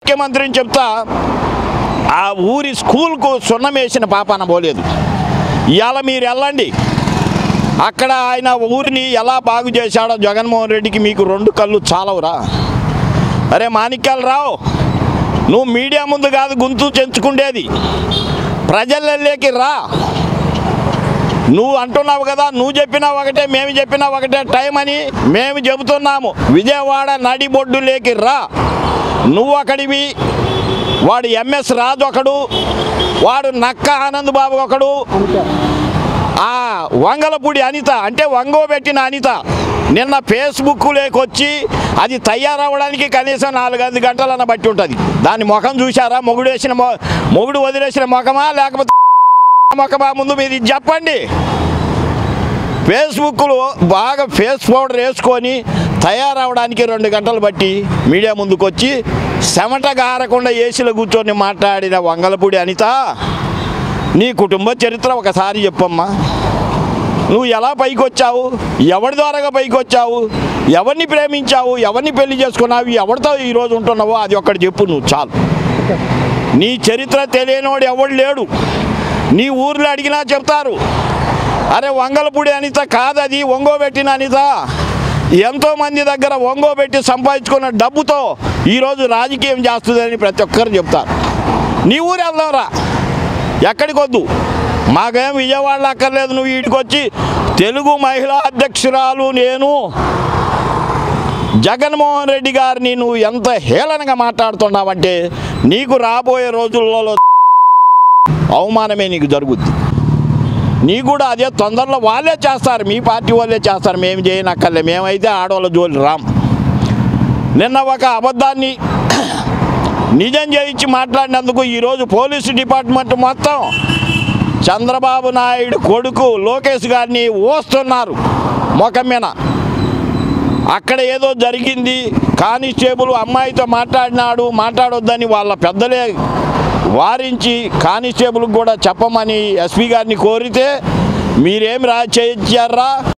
ముఖ్యమంత్రిని చెప్తా ఆ ఊరి స్కూల్కు సున్నం వేసిన పాపాన పోలేదు ఇవాళ మీరు వెళ్ళండి అక్కడ ఆయన ఊరిని ఎలా బాగు చేశాడో జగన్మోహన్ రెడ్డికి మీకు రెండు కళ్ళు చాలవురా అరే మాణిక్యాలు రావు నువ్వు మీడియా ముందు కాదు గొంతు చెంచుకుండేది ప్రజలలోకి రా నువ్వు అంటున్నావు కదా నువ్వు చెప్పినా ఒకటే మేము చెప్పినా ఒకటే టైం అని మేము చెబుతున్నాము విజయవాడ నడిబొడ్డులేకి రా నువ్వు ఒకడివి వాడు ఎంఎస్ రాజు ఒకడు వాడు నక్క ఆనంద్ బాబు ఒకడు ఆ వంగలపూడి అనిత అంటే వంగోబెట్టిన అనిత నిన్న ఫేస్బుక్ లేకొచ్చి అది తయారవ్వడానికి కనీసం నాలుగైదు గంటలన్న బట్టి ఉంటుంది దాని ముఖం చూశారా మొగుడు వేసిన మొ- మొగుడు వదిలేసిన ముఖమా లేకపోతే ముఖమా ముందు మీరు ఇది చెప్పండి ఫేస్బుక్లో బాగా ఫేస్ పౌడర్ వేసుకొని తయారవడానికి రెండు గంటలు బట్టి మీడియా ముందుకు వచ్చి చెమట గారకుండా ఏసీలో కూర్చొని మాట్లాడిన వంగలపూడి అనిత నీ కుటుంబ చరిత్ర ఒకసారి చెప్పమ్మా నువ్వు ఎలా పైకి వచ్చావు ఎవరి ద్వారాగా పైకి వచ్చావు ఎవరిని ప్రేమించావు ఎవరిని పెళ్లి చేసుకున్నావు ఎవరితో ఈరోజు ఉంటున్నావో అది ఒక్కటి చెప్పు నువ్వు చాలు నీ చరిత్ర తెలియనివాడు ఎవడు లేడు నీ ఊర్లో అడిగినా చెప్తారు అరే వంగలపూడి అనిత కాదది ఒంగోబెట్టిన అనిత ఎంతో మంది దగ్గర ఒంగోబెట్టి సంపాదించుకున్న డబ్బుతో ఈరోజు రాజకీయం చేస్తుందని ప్రతి ఒక్కరు చెప్తారు నీ ఊరు వెళ్దాంరా ఎక్కడికి వద్దు మాకేం విజయవాడలో అక్కర్లేదు నువ్వు వీటికి వచ్చి తెలుగు మహిళా అధ్యక్షురాలు నేను జగన్మోహన్ రెడ్డి గారిని నువ్వు ఎంత హేళనగా మాట్లాడుతున్నావంటే నీకు రాబోయే రోజులలో అవమానమే నీకు జరుగుద్ది నీ కూడా అదే తొందరలో వాళ్ళే చేస్తారు మీ పార్టీ వాళ్ళే చేస్తారు మేము చేయనక్కర్లే మేమైతే ఆడవాళ్ళ జోలి రాం నిన్న ఒక అబద్ధాన్ని నిజం చేయించి మాట్లాడినందుకు ఈరోజు పోలీసు డిపార్ట్మెంట్ మొత్తం చంద్రబాబు నాయుడు కొడుకు లోకేష్ గారిని ఓస్తున్నారు ముఖం మీద అక్కడ ఏదో జరిగింది కానిస్టేబుల్ అమ్మాయితో మాట్లాడినాడు మాట్లాడొద్దని వాళ్ళ పెద్దలే వారించి కానిస్టేబుల్కి కూడా చెప్పమని ఎస్పీ గారిని కోరితే మీరేం రా చేయించారా